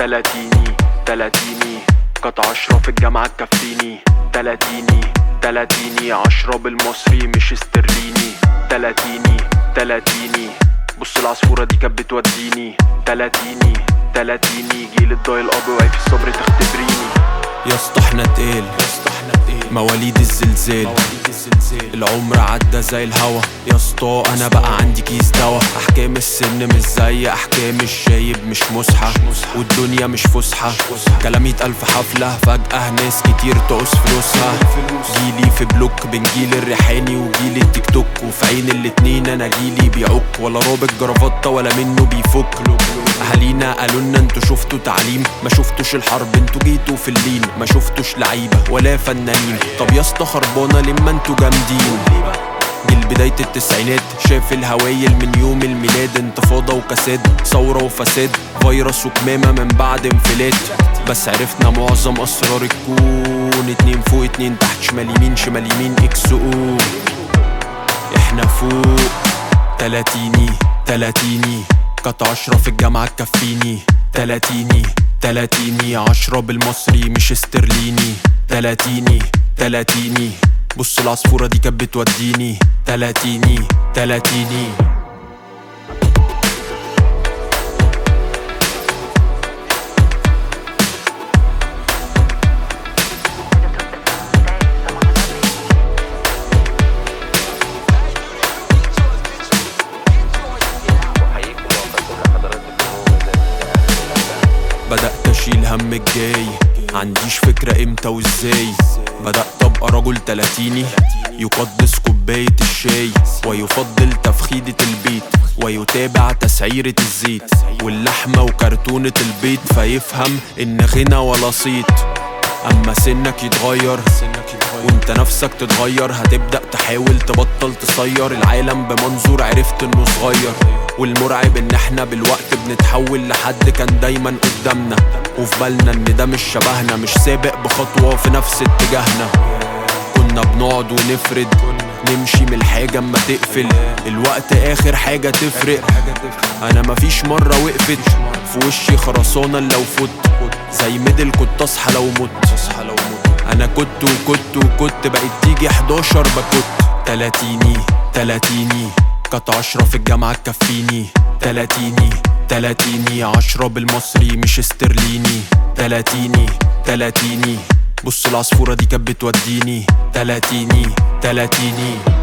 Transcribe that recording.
تلاتيني تلاتيني كانت عشرة في الجامعة تكفيني تلاتيني تلاتيني عشرة بالمصري مش استرليني تلاتيني تلاتيني بص العصفورة دي كانت بتوديني تلاتيني تلاتيني جيل الضايل الأب واقف الصبر تختبريني يا اسطى احنا تقيل مواليد الزلزال العمر عدى زي الهوا يا اسطى انا بقى عندي كيس دوا احكام السن مش زي احكام الشايب مش مسحه والدنيا مش فسحه كلام الف حفله فجاه ناس كتير تعوز فلوسها جيلي في بلوك بين جيل الريحاني وجيل التيك توك وفي عين الاتنين انا جيلي بيعك ولا رابط جرافطه ولا منه بيفك اهالينا قالوا لنا انتوا شفتوا تعليم ما شفتوش الحرب انتوا جيتوا في اللين ما شفتوش لعيبه ولا فنانين طب يا اسطى خربانه لما انتوا جامدين جيل بداية التسعينات شاف الهوايل من يوم الميلاد انتفاضة وكساد ثورة وفساد فيروس وكمامة من بعد انفلات بس عرفنا معظم أسرار الكون اتنين فوق اتنين تحت شمال يمين شمال يمين اكس او احنا فوق تلاتيني تلاتيني كانت عشرة في الجامعة تكفيني تلاتيني تلاتيني عشرة بالمصري مش استرليني تلاتيني تلاتيني بص العصفورة دي كانت بتوديني تلاتيني تلاتيني بدأت أشيل هم الجاي عنديش فكرة امتى وازاي بدأت أبقى رجل تلاتيني يقدس كوباية الشاي ويفضل تفخيدة البيت ويتابع تسعيرة الزيت واللحمة وكرتونة البيت فيفهم إن غنى ولا صيت أما سنك يتغير وانت نفسك تتغير هتبدأ تحاول تبطل تصير العالم بمنظور عرفت انه صغير والمرعب ان احنا بالوقت بنتحول لحد كان دايما قدامنا وفي بالنا ان ده مش شبهنا مش سابق بخطوة في نفس اتجاهنا كنا بنقعد ونفرد نمشي من الحاجة اما تقفل الوقت اخر حاجة تفرق انا مفيش مرة وقفت في وشي خرسانة لو فت زي ميدل كنت اصحى لو مت انا كنت وكنت وكنت بقيت تيجي 11 بكت تلاتيني تلاتيني كانت عشرة في الجامعة تكفيني تلاتيني تلاتيني عشرة بالمصري مش استرليني تلاتيني تلاتيني بص العصفورة دي كانت بتوديني تلاتيني تلاتيني